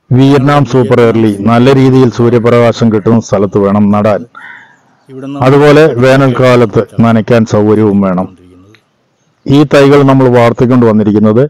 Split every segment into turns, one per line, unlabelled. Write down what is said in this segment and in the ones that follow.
Vietnam super early നല്ല രീതിയിൽ സൂര്യപ്രകാശം കിട്ടുന്ന സ്ഥലത്ത് വേണം നടാൻ
ഇവിടുന്ന്
അതുപോലെ വേനൽക്കാലത്ത് നനയ്ക്കാൻ സൗകര്യവും വേണം ഈ തൈകൾ നമ്മൾ വളർത്തിക്കൊണ്ട് വന്നിരിക്കുന്നത്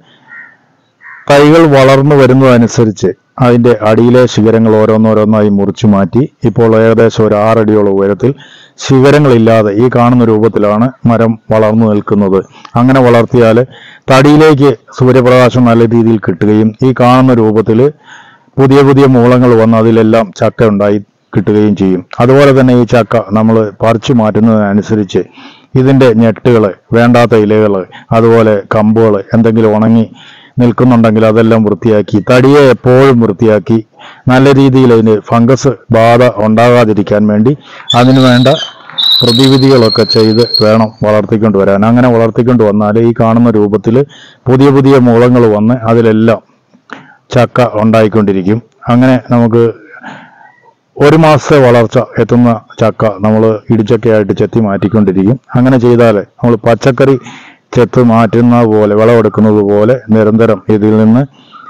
തൈകൾ വളർന്നു വരുന്നതനുസരിച്ച് അതിന്റെ അടിയിലെ ശിഖരങ്ങൾ ഓരോന്നോരോന്നായി മുറിച്ചു മാറ്റി ഇപ്പോൾ ഏകദേശം ഒരു ആറടിയോളം ഉയരത്തിൽ ശിഖരങ്ങളില്ലാതെ ഈ കാണുന്ന രൂപത്തിലാണ് മരം വളർന്നു നിൽക്കുന്നത് അങ്ങനെ വളർത്തിയാൽ തടിയിലേക്ക് സൂര്യപ്രകാശം നല്ല രീതിയിൽ കിട്ടുകയും ഈ കാണുന്ന രൂപത്തിൽ പുതിയ പുതിയ മൂളങ്ങൾ വന്ന് അതിലെല്ലാം ചക്ക ഉണ്ടായി കിട്ടുകയും ചെയ്യും അതുപോലെ തന്നെ ഈ ചക്ക നമ്മൾ പറിച്ചു മാറ്റുന്നതിനനുസരിച്ച് ഇതിന്റെ ഞെട്ടുകൾ വേണ്ടാത്ത ഇലകൾ അതുപോലെ കമ്പുകൾ എന്തെങ്കിലും ഉണങ്ങി നിൽക്കുന്നുണ്ടെങ്കിൽ അതെല്ലാം വൃത്തിയാക്കി തടിയെ എപ്പോഴും വൃത്തിയാക്കി നല്ല രീതിയിൽ അതിന് ഫംഗസ് ബാധ ഉണ്ടാകാതിരിക്കാൻ വേണ്ടി അതിന് വേണ്ട പ്രതിവിധികളൊക്കെ ചെയ്ത് വേണം വളർത്തിക്കൊണ്ട് വരാൻ അങ്ങനെ വളർത്തിക്കൊണ്ട് വന്നാൽ ഈ കാണുന്ന രൂപത്തിൽ പുതിയ പുതിയ മൂളങ്ങൾ വന്ന് അതിലെല്ലാം ചക്ക ഉണ്ടായിക്കൊണ്ടിരിക്കും അങ്ങനെ നമുക്ക് ഒരു മാസത്തെ വളർച്ച എത്തുന്ന ചക്ക നമ്മൾ ഇടിച്ചക്കയായിട്ട് ചെത്തി മാറ്റിക്കൊണ്ടിരിക്കും അങ്ങനെ ചെയ്താൽ നമ്മൾ പച്ചക്കറി ചെത്ത് മാറ്റുന്ന പോലെ വിളവെടുക്കുന്നത് പോലെ നിരന്തരം ഇതിൽ നിന്ന്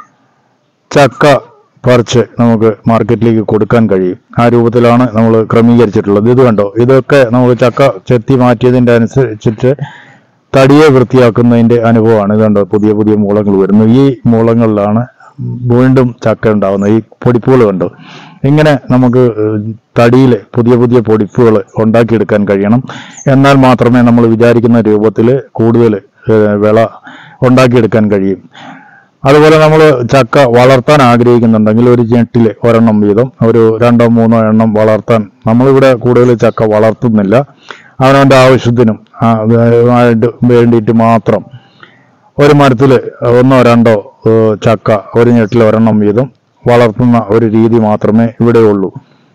ചക്ക പറിച്ച് നമുക്ക് മാർക്കറ്റിലേക്ക് കൊടുക്കാൻ കഴിയും ആ രൂപത്തിലാണ് നമ്മൾ ക്രമീകരിച്ചിട്ടുള്ളത് ഇത് കണ്ടോ ഇതൊക്കെ നമുക്ക് ചക്ക ചെത്തി മാറ്റിയതിൻ്റെ അനുസരിച്ചിട്ട് തടിയെ വൃത്തിയാക്കുന്നതിന്റെ അനുഭവമാണ് ഇത് കണ്ടോ പുതിയ പുതിയ മൂളങ്ങൾ വരുന്നു ഈ മൂളങ്ങളിലാണ് വീണ്ടും ചക്ക ഉണ്ടാവുന്നത് ഈ പൊടിപ്പുകൾ കണ്ടോ ഇങ്ങനെ നമുക്ക് തടിയിൽ പുതിയ പുതിയ പൊടിപ്പുകൾ ഉണ്ടാക്കിയെടുക്കാൻ കഴിയണം എന്നാൽ മാത്രമേ നമ്മൾ വിചാരിക്കുന്ന രൂപത്തിൽ കൂടുതൽ വിള ഉണ്ടാക്കിയെടുക്കാൻ കഴിയും അതുപോലെ നമ്മൾ ചക്ക വളർത്താൻ ആഗ്രഹിക്കുന്നുണ്ടെങ്കിൽ ഒരു ഞെട്ടിൽ ഒരെണ്ണം വീതം ഒരു രണ്ടോ മൂന്നോ എണ്ണം വളർത്താൻ നമ്മളിവിടെ കൂടുതൽ ചക്ക വളർത്തുന്നില്ല അവനവൻ്റെ ആവശ്യത്തിനും ആ, ആയിട്ട് വേണ്ടിയിട്ട് മാത്രം ഒരു മരത്തിൽ ഒന്നോ രണ്ടോ ഏഹ്, ചക്ക ഒരു ഞെട്ടിൽ ഒരെണ്ണം വീതം വളർത്തുന്ന ഒരു രീതി മാത്രമേ ഇവിടെ ഉള്ളൂ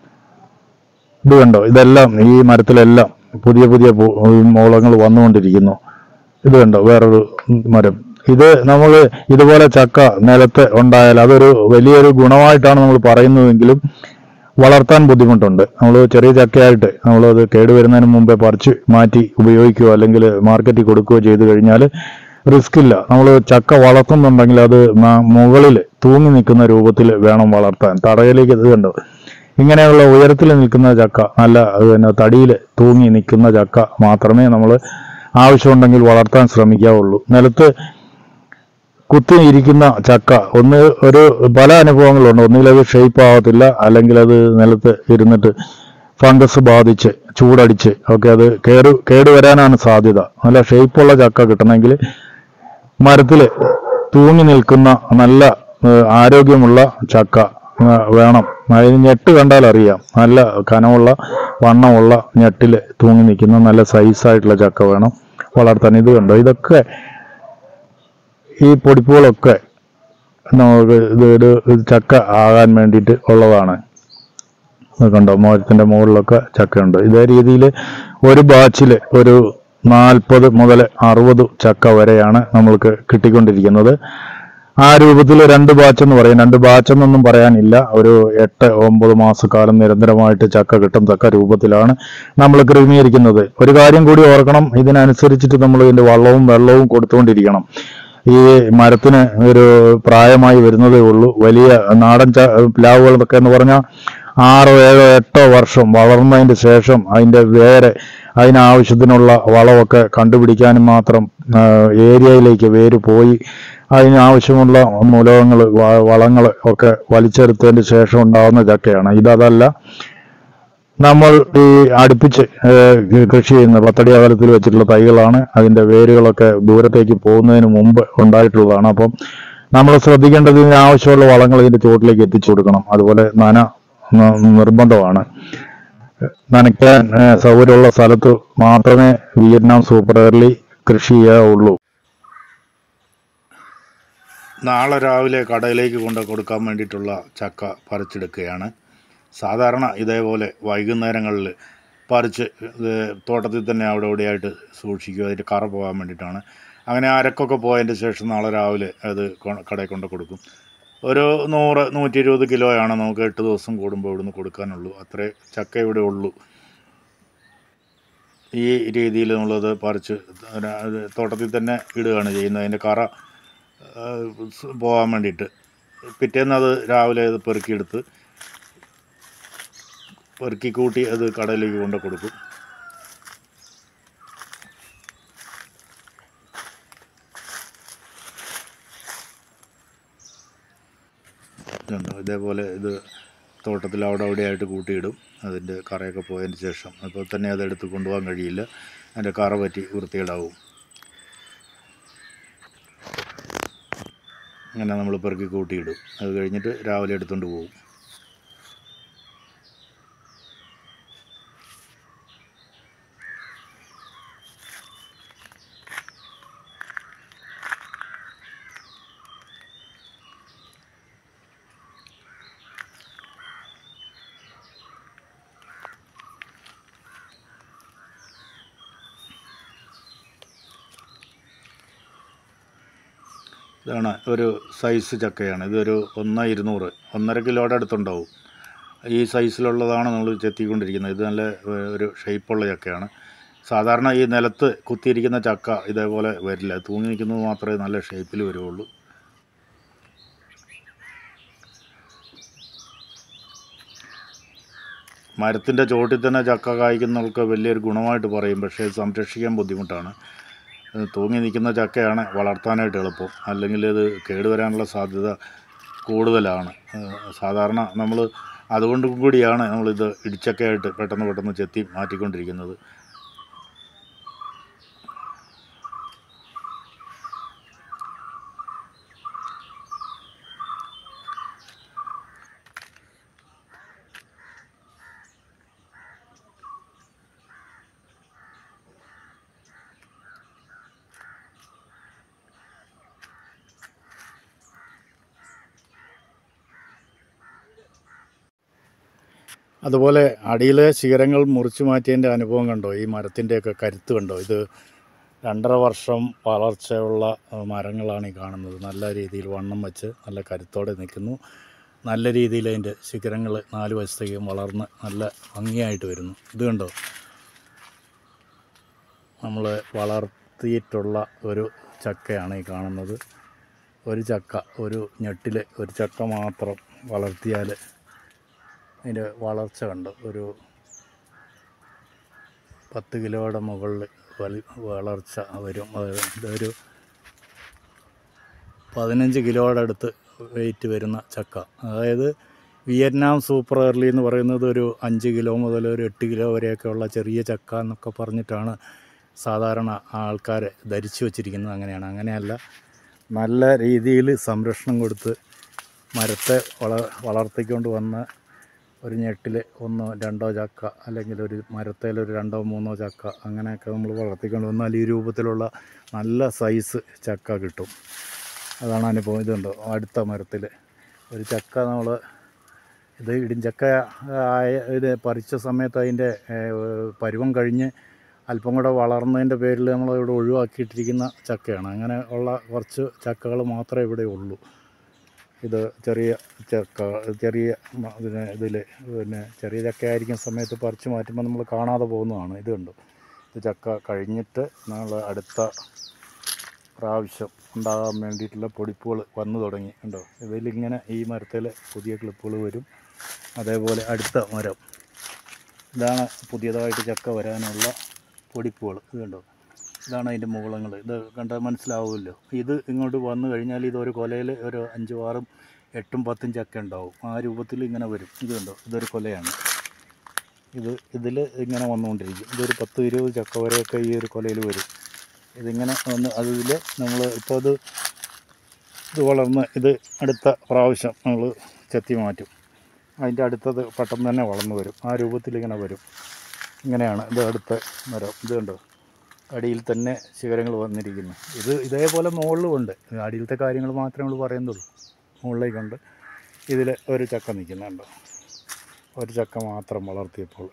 ഇത് കണ്ടോ ഇതെല്ലാം ഈ മരത്തിലെല്ലാം പുതിയ പുതിയ മോളങ്ങൾ വന്നുകൊണ്ടിരിക്കുന്നു ഇത് കണ്ടോ വേറൊരു മരം ഇത് നമ്മൾ ഇതുപോലെ ചക്ക നിലത്ത് ഉണ്ടായാൽ അതൊരു വലിയൊരു ഗുണമായിട്ടാണ് നമ്മൾ പറയുന്നതെങ്കിലും വളർത്താൻ ബുദ്ധിമുട്ടുണ്ട് നമ്മൾ ചെറിയ ചക്കയായിട്ട് നമ്മളത് കേടുവരുന്നതിന് മുമ്പേ പറിച്ച് മാറ്റി ഉപയോഗിക്കുകയോ അല്ലെങ്കിൽ മാർക്കറ്റിൽ കൊടുക്കുകയോ ചെയ്തു കഴിഞ്ഞാൽ റിസ്ക് ഇല്ല നമ്മൾ ചക്ക വളർത്തുന്നുണ്ടെങ്കിൽ അത് മുകളിൽ തൂങ്ങി നിൽക്കുന്ന രൂപത്തിൽ വേണം വളർത്താൻ തടയിലേക്ക് ഇത് കണ്ടോ ഇങ്ങനെയുള്ള ഉയരത്തിൽ നിൽക്കുന്ന ചക്ക നല്ല അത് തന്നെ തടിയിൽ തൂങ്ങി നിൽക്കുന്ന ചക്ക മാത്രമേ നമ്മൾ ആവശ്യമുണ്ടെങ്കിൽ വളർത്താൻ ശ്രമിക്കാവുള്ളൂ നിലത്ത് കുത്തി ഇരിക്കുന്ന ചക്ക ഒന്ന് ഒരു പല അനുഭവങ്ങളുണ്ട് ഒന്നുകിൽ അത് ഷേപ്പ് ആവത്തില്ല അല്ലെങ്കിൽ അത് നിലത്ത് ഇരുന്നിട്ട് ഫംഗസ് ബാധിച്ച് ചൂടടിച്ച് ഒക്കെ അത് കേട് കേടുവരാനാണ് സാധ്യത നല്ല ഷേപ്പുള്ള ചക്ക കിട്ടണമെങ്കിൽ മരത്തിൽ തൂങ്ങി നിൽക്കുന്ന നല്ല ഏഹ്, ആരോഗ്യമുള്ള ചക്ക ഏഹ്, വേണം അതിന് ഞെട്ട് കണ്ടാൽ അറിയാം നല്ല കനമുള്ള വണ്ണമുള്ള ഞെട്ടിൽ തൂങ്ങി നിൽക്കുന്ന നല്ല സൈസായിട്ടുള്ള ചക്ക വേണം വളർത്താൻ ഇത് കണ്ടോ ഇതൊക്കെ ഈ പൊടിപ്പുകളൊക്കെ നമുക്ക് ഇത് ഒരു ഇത് ചക്ക ആകാൻ വേണ്ടിയിട്ട് ഉള്ളതാണ് ഇത് കണ്ടോ മോരത്തിന്റെ മുകളിലൊക്കെ ചക്കയുണ്ട് ഇതേ രീതിയിൽ ഒരു ബാച്ചിൽ ഒരു നാൽപ്പത് മുതൽ അറുപത് ചക്ക വരെയാണ് നമ്മൾക്ക് കിട്ടിക്കൊണ്ടിരിക്കുന്നത് ആ രൂപത്തിൽ രണ്ട് ബാച്ച് എന്ന് പറയും രണ്ട് ബാച്ച് എന്നൊന്നും പറയാനില്ല ഒരു എട്ട് ഒമ്പത് മാസക്കാലം നിരന്തരമായിട്ട് ചക്ക കിട്ടത്തക്ക രൂപത്തിലാണ് നമ്മൾ ക്രമീകരിക്കുന്നത് ഒരു കാര്യം കൂടി ഓർക്കണം ഇതിനനുസരിച്ചിട്ട് നമ്മൾ ഇതിന്റെ വള്ളവും വെള്ളവും കൊടുത്തുകൊണ്ടിരിക്കണം ഈ മരത്തിന് ഒരു പ്രായമായി വരുന്നതേ ഉള്ളൂ വലിയ നാടൻ ച പ്ലാവുകളൊക്കെ എന്ന് പറഞ്ഞാൽ ആറോ ഏഴോ എട്ടോ വർഷം വളർന്നതിന് ശേഷം അതിന്റെ വേര് അതിനാവശ്യത്തിനുള്ള വളമൊക്കെ കണ്ടുപിടിക്കാനും മാത്രം ആ, ഏരിയയിലേക്ക് വേര് പോയി അതിനാവശ്യമുള്ള മൂലകങ്ങൾ വളങ്ങൾ ഒക്കെ വലിച്ചെടുത്തതിന് ശേഷം ഉണ്ടാകുന്ന ചക്കയാണ് ഇതല്ല നമ്മൾ ഈ അടുപ്പിച്ച് ഏഹ്, കൃഷി ചെയ്യുന്ന പത്തടി അകലത്തിൽ വെച്ചിട്ടുള്ള തൈകളാണ് അതിന്റെ വേരുകളൊക്കെ ദൂരത്തേക്ക് പോകുന്നതിന് മുമ്പ് ഉണ്ടായിട്ടുള്ളതാണ് അപ്പം നമ്മൾ ശ്രദ്ധിക്കേണ്ടത് ഇതിന് ആവശ്യമുള്ള വളങ്ങൾ ഇതിന്റെ ചുവട്ടിലേക്ക് എത്തിച്ചു കൊടുക്കണം അതുപോലെ നന ന- നിർബന്ധമാണ് നനയ്ക്കാൻ ഏഹ്, സൗകര്യമുള്ള സ്ഥലത്ത് മാത്രമേ വിയറ്റ്നാം സൂപ്പർ എയർലി കൃഷി ചെയ്യാവുള്ളൂ
നാളെ രാവിലെ കടയിലേക്ക് കൊണ്ട് കൊടുക്കാൻ വേണ്ടിയിട്ടുള്ള ചക്ക പറിച്ചെടുക്കുകയാണ് സാധാരണ ഇതേപോലെ വൈകുന്നേരങ്ങളിൽ പറിച്ച് ഇത് തോട്ടത്തിൽ തന്നെ അവിടെ ഇവിടെയായിട്ട് സൂക്ഷിക്കുക അതിൻ്റെ കറ പോകാൻ വേണ്ടിയിട്ടാണ് അങ്ങനെ അരക്കൊക്കെ പോയതിൻ്റെ ശേഷം നാളെ രാവിലെ അത് കൊ- കടയിൽ കൊണ്ട് കൊടുക്കും ഒരു നൂറ് നൂറ്റി ഇരുപത് കിലോയാണ് നമുക്ക് എട്ട് ദിവസം കൂടുമ്പോൾ ഇവിടുന്ന് കൊടുക്കാനുള്ളൂ അത്രേ ചക്ക ഇവിടെ ഉള്ളൂ ഈ രീതിയിൽ നമ്മളത് പറിച്ച് ഒരു- അത് തോട്ടത്തിൽ തന്നെ ഇടുകയാണ് ചെയ്യുന്നത് അതിൻ്റെ കറ ആ, സ് പോകാൻ വേണ്ടിയിട്ട് പിറ്റേന്ന് അത് രാവിലെ അത് പെറുക്കിയെടുത്ത് പെറുക്കി കൂട്ടി അത് കടയിലേക്ക് കൊണ്ട് കൊടുക്കും ഇതുണ്ടോ ഇതേപോലെ ഇത് തോട്ടത്തിൽ അവിടെ അവിടെയായിട്ട് കൂട്ടിയിടും അതിൻ്റെ കറയൊക്കെ പോയതിന് ശേഷം അപ്പോൾ തന്നെ അത് എടുത്ത് കൊണ്ടുപോകാൻ കഴിയില്ല അതിൻ്റെ കറ പറ്റി വൃത്തികേടാവും അങ്ങനെ നമ്മൾ പെറുക്കി കൂട്ടിയിടും അത് കഴിഞ്ഞിട്ട് രാവിലെ എടുത്തുകൊണ്ട് പോകും ഇതാണ് ഒരു സൈസ് ചക്കയാണ് ഇതൊരു ഒന്ന് ഇരുന്നൂറ് ഒന്നര കിലോയുടെ അടുത്തുണ്ടാവും ഈ സൈസിലുള്ളതാണ് നമ്മൾ ചെത്തിക്കൊണ്ടിരിക്കുന്നത് ഇത് നല്ല ഏഹ്, ഒരു ഷേപ്പുള്ള ചക്കയാണ് സാധാരണ ഈ നിലത്ത് കുത്തിയിരിക്കുന്ന ചക്ക ഇതേപോലെ വരില്ല തൂങ്ങി നിൽക്കുന്നത് മാത്രമേ നല്ല ഷേപ്പിൽ വരുള്ളൂ മരത്തിൻ്റെ ചോട്ടിൽ തന്നെ ചക്ക കായ്ക്കുന്നവർക്ക് വലിയൊരു ഗുണമായിട്ട് പറയും പക്ഷേ ഇത് സംരക്ഷിക്കാൻ ബുദ്ധിമുട്ടാണ് ഇത് തൂങ്ങി നിൽക്കുന്ന ചക്കയാണ് വളർത്താനായിട്ട് എളുപ്പം അല്ലെങ്കിൽ ഇത് കേടുവരാനുള്ള സാധ്യത കൂടുതലാണ് ഏഹ് സാധാരണ നമ്മൾ അതുകൊണ്ട് കൂടിയാണ് നമ്മളിത് ഇടിച്ചക്കയായിട്ട് പെട്ടെന്ന് പെട്ടെന്ന് ചെത്തി മാറ്റിക്കൊണ്ടിരിക്കുന്നത് അതുപോലെ അടിയിലെ ശിഖരങ്ങൾ മുറിച്ചു മാറ്റിയതിൻ്റെ അനുഭവം കണ്ടോ ഈ മരത്തിൻ്റെയൊക്കെ കരുത്ത് കണ്ടോ ഇത് രണ്ടര വർഷം വളർച്ചയുള്ള ആ, മരങ്ങളാണ് ഈ കാണുന്നത് നല്ല രീതിയിൽ വണ്ണം വെച്ച് നല്ല കരുത്തോടെ നിൽക്കുന്നു നല്ല രീതിയിൽ അതിൻ്റെ ശിഖരങ്ങൾ നാല് വശത്തേക്കും വളർന്ന് നല്ല ഭംഗിയായിട്ട് വരുന്നു ഇത് കണ്ടോ നമ്മൾ വളർത്തിയിട്ടുള്ള ഒരു ചക്കയാണ് ഈ കാണുന്നത് ഒരു ചക്ക ഒരു ഞെട്ടിൽ ഒരു ചക്ക മാത്രം വളർത്തിയാൽ അതിൻ്റെ വളർച്ച കണ്ടു ഒരു പത്ത് കിലോയുടെ മുകളിൽ വൽ വളർച്ച വരും അത് ഇതൊരു പതിനഞ്ച് കിലോയുടെ അടുത്ത് വെയിറ്റ് വരുന്ന ചക്ക അതായത് വിയറ്റ്നാം സൂപ്പർ എർലി എന്ന് പറയുന്നത് ഒരു അഞ്ച് കിലോ മുതൽ ഒരു എട്ട് കിലോ വരെയൊക്കെ ഉള്ള ചെറിയ ചക്ക എന്നൊക്കെ പറഞ്ഞിട്ടാണ് സാധാരണ ആൾക്കാർ ധരിച്ചു വച്ചിരിക്കുന്നത് അങ്ങനെയാണ് അങ്ങനെയല്ല നല്ല രീതിയിൽ സംരക്ഷണം കൊടുത്ത് മരത്തെ വള വളർത്തിക്കൊണ്ട് വന്ന് ഒരു ഞെട്ടിൽ ഒന്നോ രണ്ടോ ചക്ക അല്ലെങ്കിൽ ഒരു മരത്തേൽ ഒരു രണ്ടോ മൂന്നോ ചക്ക അങ്ങനെയൊക്കെ നമ്മൾ വളർത്തിക്കൊണ്ട് വന്നാൽ ഈ രൂപത്തിലുള്ള നല്ല സൈസ് ചക്ക കിട്ടും അതാണ് അനുഭവം ഇതുണ്ടോ അടുത്ത മരത്തിൽ ഒരു ചക്ക നമ്മൾ ഇത് ഇടിഞ്ചക്ക ആയ ഇത് പറിച്ച സമയത്ത് അതിൻ്റെ ഏഹ്, പരുവം കഴിഞ്ഞ് അല്പം കൂടെ വളർന്നതിൻ്റെ പേരിൽ നമ്മൾ ഇവിടെ ഒഴിവാക്കിയിട്ടിരിക്കുന്ന ചക്കയാണ് അങ്ങനെ ഉള്ള കുറച്ച് ചക്കകൾ മാത്രമേ ഇവിടെ ഉള്ളൂ ഇത് ചെറിയ ചക്ക ചെറിയ മ- ഇതിന് ഇതിൽ പിന്നെ ചെറിയ ചക്കയായിരിക്കുന്ന സമയത്ത് പറിച്ച് മാറ്റുമ്പോൾ നമ്മൾ കാണാതെ പോകുന്നതാണ് ഇത് കണ്ടു ഇത് ചക്ക കഴിഞ്ഞിട്ട് നമ്മൾ അടുത്ത പ്രാവശ്യം ഉണ്ടാകാൻ വേണ്ടിയിട്ടുള്ള പൊടിപ്പുകൾ വന്നു തുടങ്ങി ഉണ്ടോ ഇതിലിങ്ങനെ ഈ മരത്തിൽ പുതിയ ക്ലിപ്പുകൾ വരും അതേപോലെ അടുത്ത മരം ഇതാണ് പുതിയതായിട്ട് ചക്ക വരാനുള്ള പൊടിപ്പുകൾ ഇത് കണ്ടോ ഇതാണ് അതിൻ്റെ മുകളങ്ങൾ ഇത് കണ്ടാൽ മനസ്സിലാവുമല്ലോ ഇത് ഇങ്ങോട്ട് വന്നു കഴിഞ്ഞാൽ ഇതൊരു കൊലയിൽ ഒരു അഞ്ചും ആറും എട്ടും പത്തും ചക്ക ഉണ്ടാവും ആ രൂപത്തിൽ ഇങ്ങനെ വരും ഇത് കണ്ടോ ഇതൊരു കൊലയാണ് ഇത് ഇതിൽ ഇങ്ങനെ വന്നുകൊണ്ടിരിക്കും ഇതൊരു പത്ത് ഇരുപത് ചക്ക വരെയൊക്കെ ഈ ഒരു കൊലയിൽ വരും ഇതിങ്ങനെ വന്ന് അതിൽ നമ്മൾ ഇപ്പോൾ ഇത് ഇത് വളർന്ന് ഇത് അടുത്ത പ്രാവശ്യം നമ്മൾ ചെത്തി മാറ്റും അതിൻ്റെ അടുത്തത് പെട്ടെന്ന് തന്നെ വളർന്നു വരും ആ രൂപത്തിൽ ഇങ്ങനെ വരും ഇങ്ങനെയാണ് ഇത് അടുത്ത മരം ഇത് കണ്ടോ അടിയിൽ തന്നെ ശിഖരങ്ങൾ വന്നിരിക്കുന്നു ഇത് ഇതേപോലെ മുകളിലുമുണ്ട് അടിയിലത്തെ കാര്യങ്ങൾ മാത്രമേ നമ്മൾ പറയുന്നുള്ളൂ മുകളിലേക്കുണ്ട് ഇതിൽ ഒരു ചക്ക നിൽക്കുന്നുണ്ടോ ഒരു ചക്ക മാത്രം വളർത്തിയപ്പോൾ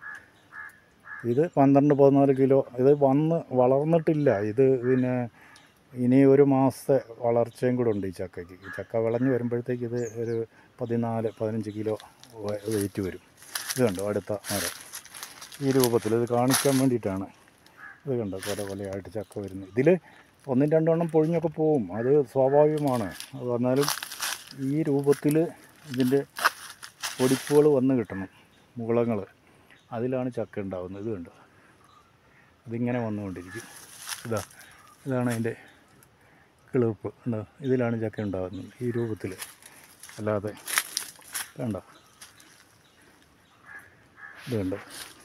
ഇത് പന്ത്രണ്ട് പതിനാല് കിലോ ഇത് വന്ന് വളർന്നിട്ടില്ല ഇത് പിന്നെ ഇനി ഒരു മാസത്തെ വളർച്ചയും കൂടെ ഉണ്ട് ഈ ചക്കയ്ക്ക് ഈ ചക്ക വിളഞ്ഞ് വരുമ്പോഴത്തേക്ക് ഇത് ഒരു പതിനാല് പതിനഞ്ച് കിലോ വെയിറ്റ് വരും ഇത് കണ്ടോ അടുത്ത മരം ഈ രൂപത്തിൽ ഇത് കാണിക്കാൻ വേണ്ടിയിട്ടാണ് ഇത് കണ്ടോ കൊല കൊലയായിട്ട് ചക്ക വരുന്നത് ഇതിൽ ഒന്നും രണ്ടെണ്ണം പൊഴിഞ്ഞൊക്കെ പോവും അത് സ്വാഭാവികമാണ് അത് വന്നാലും ഈ രൂപത്തിൽ ഇതിൻ്റെ പൊടിപ്പുകൾ വന്ന് കിട്ടണം മുകളങ്ങൾ അതിലാണ് ചക്ക ഉണ്ടാകുന്നത് ഇത് കണ്ടോ ഇതിങ്ങനെ വന്നുകൊണ്ടിരിക്കും ഇതാ ഇതാണ് അതിൻ്റെ കിളിപ്പ് ഉണ്ടോ ഇതിലാണ് ചക്ക ഉണ്ടാകുന്നത് ഈ രൂപത്തിൽ അല്ലാതെ കണ്ടോ ഇത് കണ്ടോ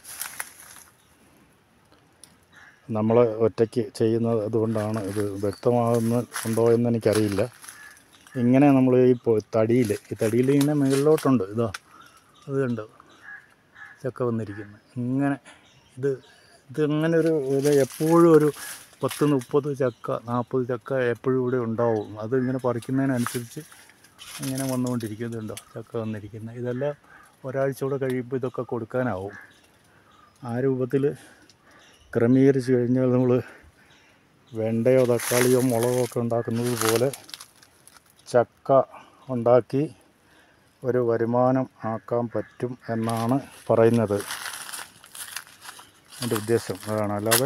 നമ്മൾ ഒറ്റയ്ക്ക് ചെയ്യുന്നത് അതുകൊണ്ടാണ് ഇത് വ്യക്തമാകുന്നുണ്ടോ എന്ന് എനിക്കറിയില്ല ഇങ്ങനെ നമ്മൾ ഈ തടിയിൽ ഈ തടിയിൽ ഇങ്ങനെ മുകളിലോട്ടുണ്ട് ഇതാ അത് കണ്ടോ ചക്ക വന്നിരിക്കുന്നു ഇങ്ങനെ ഇത് ഇത് അങ്ങനെ ഒരു ഇത് എപ്പോഴും ഒരു പത്ത് മുപ്പത് ചക്ക നാൽപ്പത് ചക്ക എപ്പോഴും ഇവിടെ ഉണ്ടാവും അത് ഇങ്ങനെ പറിക്കുന്നതിനനുസരിച്ച് ഇങ്ങനെ വന്നുകൊണ്ടിരിക്കും ഇതുണ്ടോ ചക്ക വന്നിരിക്കുന്നത് ഇതെല്ലാം ഒരാഴ്ച കൂടെ കഴിയുമ്പോൾ ഇതൊക്കെ കൊടുക്കാനാവും ആ രൂപത്തിൽ ക്രമീകരിച്ച് കഴിഞ്ഞാൽ നമ്മൾ വെണ്ടയോ തക്കാളിയോ മുളകോ ഒക്കെ ഉണ്ടാക്കുന്നത് പോലെ ചക്ക ഉണ്ടാക്കി ഒരു വരുമാനം ആക്കാൻ പറ്റും എന്നാണ് പറയുന്നത് എൻ്റെ ഉദ്ദേശം അതാണ് അല്ലാതെ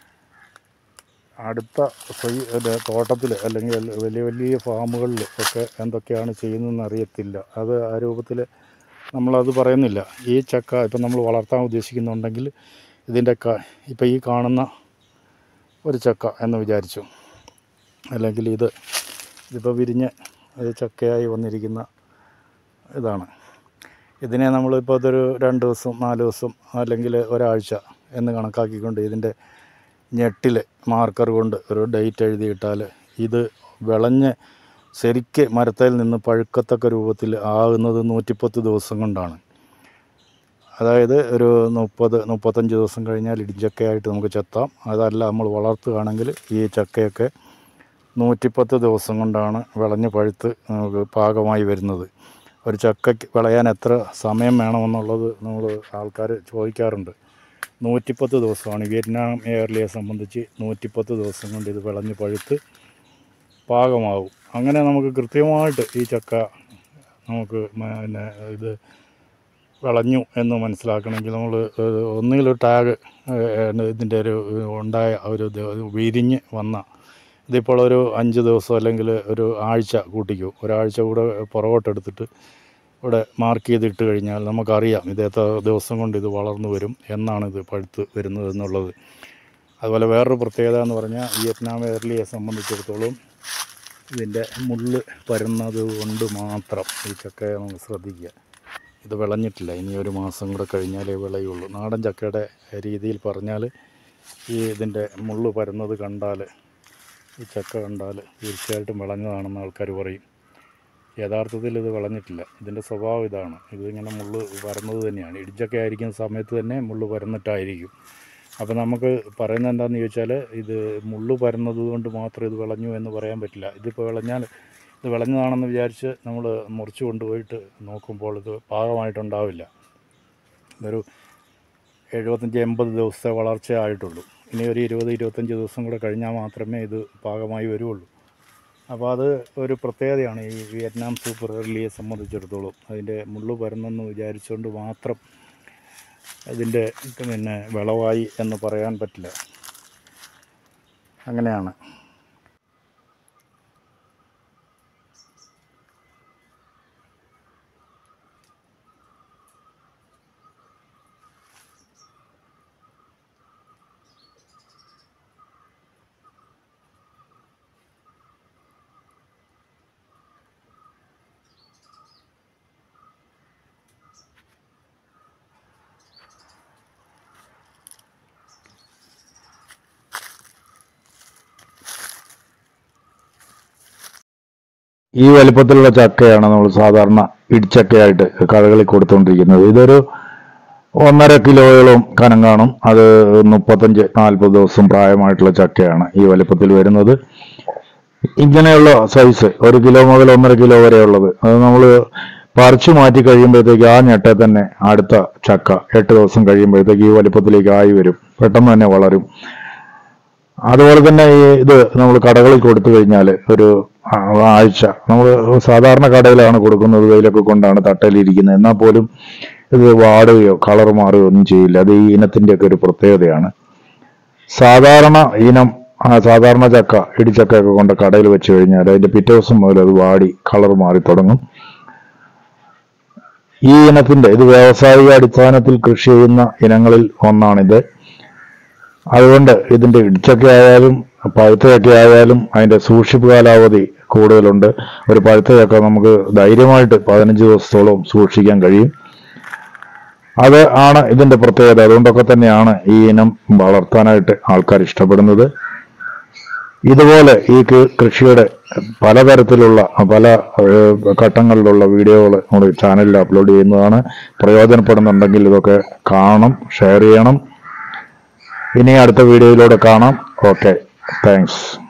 അടുത്ത സ്വയ തോട്ടത്തിൽ അല്ലെങ്കിൽ വലിയ വലിയ ഫാമുകളിൽ ഒക്കെ എന്തൊക്കെയാണ് ചെയ്യുന്നതെന്ന് അറിയത്തില്ല അത് ആ രൂപത്തിൽ നമ്മളത് പറയുന്നില്ല ഈ ചക്ക ഇപ്പം നമ്മൾ വളർത്താൻ ഉദ്ദേശിക്കുന്നുണ്ടെങ്കിൽ ഇതിൻ്റെ ക ഇപ്പം ഈ കാണുന്ന ഒരു ചക്ക എന്ന് വിചാരിച്ചു അല്ലെങ്കിൽ ഇത് ഇതിപ്പോൾ വിരിഞ്ഞ് ഇത് ചക്കയായി വന്നിരിക്കുന്ന ഇതാണ് ഇതിനെ നമ്മളിപ്പോൾ ഇതൊരു രണ്ട് ദിവസം നാല് ദിവസം അല്ലെങ്കിൽ ഒരാഴ്ച എന്ന് കണക്കാക്കിക്കൊണ്ട് ഇതിൻ്റെ ഞെട്ടിൽ മാർക്കർ കൊണ്ട് ഒരു ഡേറ്റ് എഴുതിയിട്ടാൽ ഇത് വിളഞ്ഞ് ശരിക്ക് മരത്തിൽ നിന്ന് പഴുക്കത്തക്ക രൂപത്തിൽ ആകുന്നത് നൂറ്റിപ്പത്ത് ദിവസം കൊണ്ടാണ് അതായത് ഒരു മുപ്പത് മുപ്പത്തഞ്ച് ദിവസം കഴിഞ്ഞാൽ ഇടിച്ചക്കയായിട്ട് നമുക്ക് ചെത്താം അതല്ല നമ്മൾ വളർത്തുകയാണെങ്കിൽ ഈ ചക്കയൊക്കെ നൂറ്റിപ്പത്ത് ദിവസം കൊണ്ടാണ് വിളഞ്ഞ് പഴുത്ത് നമുക്ക് പാകമായി വരുന്നത് ഒരു ചക്കയ്ക്ക് വിളയാൻ എത്ര സമയം വേണമെന്നുള്ളത് നമ്മൾ ആൾക്കാർ ചോദിക്കാറുണ്ട് നൂറ്റിപ്പത്ത് ദിവസമാണ് വിയറ്റ്നാം എയർലിയെ സംബന്ധിച്ച് നൂറ്റിപ്പത്ത് ദിവസം കൊണ്ട് ഇത് വിളഞ്ഞ് പഴുത്ത് പാകമാവും അങ്ങനെ നമുക്ക് കൃത്യമായിട്ട് ഈ ചക്ക നമുക്ക് പിന്നെ ഇത് വിളഞ്ഞു എന്ന് മനസ്സിലാക്കണമെങ്കിൽ നമ്മൾ ഒന്നുകിൽ ഒരു ടാഗ് ഇതിൻ്റെ ഒരു ഉണ്ടായ ഒരു ഇത് വിരിഞ്ഞ് വന്ന ഇതിപ്പോൾ ഒരു അഞ്ച് ദിവസം അല്ലെങ്കിൽ ഒരു ആഴ്ച കൂട്ടിക്കും ഒരാഴ്ച കൂടെ പുറകോട്ടെടുത്തിട്ട് ഇവിടെ മാർക്ക് ചെയ്തിട്ട് കഴിഞ്ഞാൽ നമുക്കറിയാം ഇത് എത്ര ദിവസം കൊണ്ട് ഇത് വളർന്നു വരും എന്നാണ് ഇത് പഴുത്ത് വരുന്നത് എന്നുള്ളത് അതുപോലെ വേറൊരു പ്രത്യേകത എന്ന് പറഞ്ഞാൽ വിയറ്റ്നാം എയർലിയെ സംബന്ധിച്ചിടത്തോളം ഇതിൻ്റെ മുള്ള് പരുന്നത് കൊണ്ട് മാത്രം ഈ ചക്കയെ നമുക്ക് ശ്രദ്ധിക്കുക ഇത് വിളഞ്ഞിട്ടില്ല ഇനി ഒരു മാസം കൂടെ കഴിഞ്ഞാലേ വിളയുള്ളൂ നാടൻ ചക്കയുടെ രീതിയിൽ പറഞ്ഞാൽ ഈ ഇതിൻ്റെ മുള്ള് പരുന്നത് കണ്ടാൽ ഈ ചക്ക കണ്ടാൽ തീർച്ചയായിട്ടും വിളഞ്ഞതാണെന്ന് ആൾക്കാർ പറയും യഥാർത്ഥത്തിൽ ഇത് വിളഞ്ഞിട്ടില്ല ഇതിൻ്റെ സ്വഭാവം ഇതാണ് ഇതിങ്ങനെ മുള്ള് പരന്നത് തന്നെയാണ് ഇടിച്ചക്ക ആയിരിക്കുന്ന സമയത്ത് തന്നെ മുള്ള് പരന്നിട്ടായിരിക്കും അപ്പോൾ നമുക്ക് പറയുന്നത് എന്താണെന്ന് ചോദിച്ചാൽ ഇത് മുള്ള് പരന്നത് കൊണ്ട് മാത്രം ഇത് വിളഞ്ഞു എന്ന് പറയാൻ പറ്റില്ല ഇതിപ്പോൾ വിളഞ്ഞാൽ ഇത് വിളഞ്ഞതാണെന്ന് വിചാരിച്ച് നമ്മൾ മുറിച്ച് കൊണ്ടുപോയിട്ട് നോക്കുമ്പോൾ ഇത് പാകമായിട്ടുണ്ടാവില്ല ഇതൊരു എഴുപത്തഞ്ച് എൺപത് ദിവസത്തെ വളർച്ച ആയിട്ടുള്ളൂ ഇനി ഒരു ഇരുപത് ഇരുപത്തഞ്ച് ദിവസം കൂടെ കഴിഞ്ഞാൽ മാത്രമേ ഇത് പാകമായി വരുള്ളൂ അപ്പോൾ അത് ഒരു പ്രത്യേകതയാണ് ഈ വിയറ്റ്നാം സൂപ്പർ എർലിയെ സംബന്ധിച്ചിടത്തോളം അതിൻ്റെ മുള്ളു പരന്നെന്ന് വിചാരിച്ചുകൊണ്ട് മാത്രം ഇതിൻ്റെ പിന്നെ വിളവായി എന്ന് പറയാൻ പറ്റില്ല അങ്ങനെയാണ്
ഈ വലിപ്പത്തിലുള്ള ചക്കയാണ് നമ്മൾ സാധാരണ ഇടിച്ചക്കയായിട്ട് കടകളിൽ കൊടുത്തുകൊണ്ടിരിക്കുന്നത് ഇതൊരു ഒന്നര കിലോയോളം കനം കാണും അത് മുപ്പത്തഞ്ച് നാൽപ്പത് ദിവസം പ്രായമായിട്ടുള്ള ചക്കയാണ് ഈ വലിപ്പത്തിൽ വരുന്നത് ഇങ്ങനെയുള്ള സൈസ് ഒരു കിലോ മുതൽ ഒന്നര കിലോ വരെ ഉള്ളത് അത് നമ്മൾ പറിച്ചു മാറ്റി കഴിയുമ്പോഴത്തേക്ക് ആ ഞെട്ടെ തന്നെ അടുത്ത ചക്ക എട്ട് ദിവസം കഴിയുമ്പോഴത്തേക്ക് ഈ വലിപ്പത്തിലേക്ക് ആയി വരും പെട്ടെന്ന് തന്നെ വളരും അതുപോലെ തന്നെ ഈ ഇത് നമ്മൾ കടകളിൽ കൊടുത്തു കഴിഞ്ഞാൽ ഒരു ആ- ആഴ്ച നമ്മൾ സാധാരണ കടയിലാണ് കൊടുക്കുന്നത് വെയിലൊക്കെ കൊണ്ടാണ് തട്ടയിലിരിക്കുന്നത് എന്നാൽ പോലും ഇത് വാടുകയോ കളർ മാറുകയോ ഒന്നും ചെയ്യില്ല അത് ഈ ഇനത്തിൻ്റെയൊക്കെ ഒരു പ്രത്യേകതയാണ് സാധാരണ ഇനം ആ സാധാരണ ചക്ക ഇടിച്ചക്കയൊക്കെ കൊണ്ട് കടയിൽ വെച്ച് കഴിഞ്ഞാൽ അതിന്റെ പിറ്റേ ദിവസം മുതൽ അത് വാടി കളർ മാറി തുടങ്ങും ഈ ഇനത്തിന്റെ ഇത് വ്യാവസായിക അടിസ്ഥാനത്തിൽ കൃഷി ചെയ്യുന്ന ഇനങ്ങളിൽ ഒന്നാണിത് അതുകൊണ്ട് ഇതിന്റെ ഇടിച്ചക്ക ആയാലും പഴുത്ത ചക്ക ആയാലും അതിന്റെ സൂക്ഷിപ്പ് കാലാവധി കൂടുതലുണ്ട് ഒരു പഴുത്ത ചക്ക നമുക്ക് ധൈര്യമായിട്ട് പതിനഞ്ച് ദിവസത്തോളം സൂക്ഷിക്കാൻ കഴിയും അത് ആണ് ഇതിന്റെ പ്രത്യേകത അതുകൊണ്ടൊക്കെ തന്നെയാണ് ഈ ഇനം വളർത്താനായിട്ട് ആൾക്കാർ ഇഷ്ടപ്പെടുന്നത് ഇതുപോലെ ഈ കൃ- കൃഷിയുടെ പലതരത്തിലുള്ള പല ഏഹ്, ഘട്ടങ്ങളിലുള്ള വീഡിയോകൾ നമ്മുടെ ചാനലിൽ അപ്ലോഡ് ചെയ്യുന്നതാണ് പ്രയോജനപ്പെടുന്നുണ്ടെങ്കിൽ ഇതൊക്കെ കാണണം ഷെയർ ചെയ്യണം ഇനി അടുത്ത വീഡിയോയിലൂടെ കാണാം ഓക്കെ താങ്ക്സ്